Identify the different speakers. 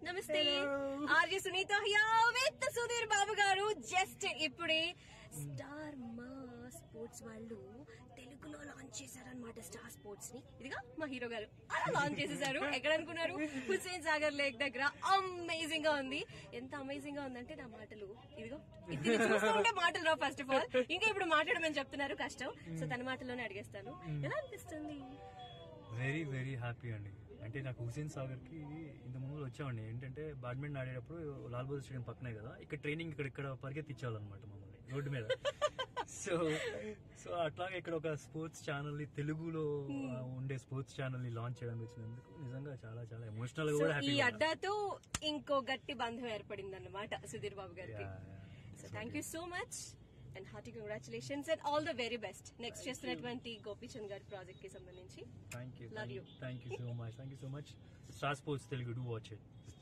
Speaker 1: నమస్తే
Speaker 2: Hello.
Speaker 1: RJ Sunitha here with Sudheer Babu గారు just ఇప్పుడే స్టార్ మా స్పోర్ట్స్ వాళ్ళు తెలుగులో లాంచ్ చేశారనమాట స్టార్ స్పోర్ట్స్ ని ఇదిగా మా హీరో గారు అలా లాంచ్ చేసేసారు ఎక్కడ అనుకున్నారు హుస్సేన్ సాగర్ లేక్ దగ్గర అమేజింగ్ గా ఉంది ఎంత అమేజింగ్ గా ఉందంటే నా మాటలు ఇదిగో ఇది చూస్తుంటే మాటలు రావు ఫస్ట్ ఆఫ్ ఆల్ ఇంకా ఇప్పుడు మాట్లాడమని చెప్తున్నారు కష్టం సో తన మాటల్లోనే అడిగేస్తాను ఎలా అనిపిస్తుంది
Speaker 2: వెరీ వెరీ హ్యాపీ అండి అంటే నాకు హుసేన్ సాగర్ కి ఇంత ముందు వచ్చామండి ఏంటంటే బ్యాడ్మింటన్ ఆడేటప్పుడు లాల్ బహదూర్ స్టేడియం పక్కనే కదా ఇక్కడ ట్రైనింగ్ ఇక్కడ ఇక్కడ పరిగెత్తించాలన్నమాట మమ్మల్ని రోడ్డు మీద సో సో అట్లాగే ఇక్కడ ఒక స్పోర్ట్స్ ఛానల్ ని తెలుగులో ఆ, ఉండే స్పోర్ట్స్ ఛానల్ ని లాంచ్ చేయడానికి వచ్చినందుకు నిజంగా చాలా చాలా ఎమోషనల్ గా
Speaker 1: సో
Speaker 2: కూడా
Speaker 1: ఈ
Speaker 2: హ్యాపీ
Speaker 1: అడ్డాతో ఇంకో గట్టి బంధం ఏర్పడింది అన్నమాట సుధీర్ బాబు గారికి so thank you so much and hearty congratulations and all the very best next చేస్తున్నటువంటి గోపీచంద్ గారి ప్రాజెక్ట్ కి సంబంధించి
Speaker 2: thank you
Speaker 1: Love you.
Speaker 2: Thank you so much thank you so much star sports Telugu do watch it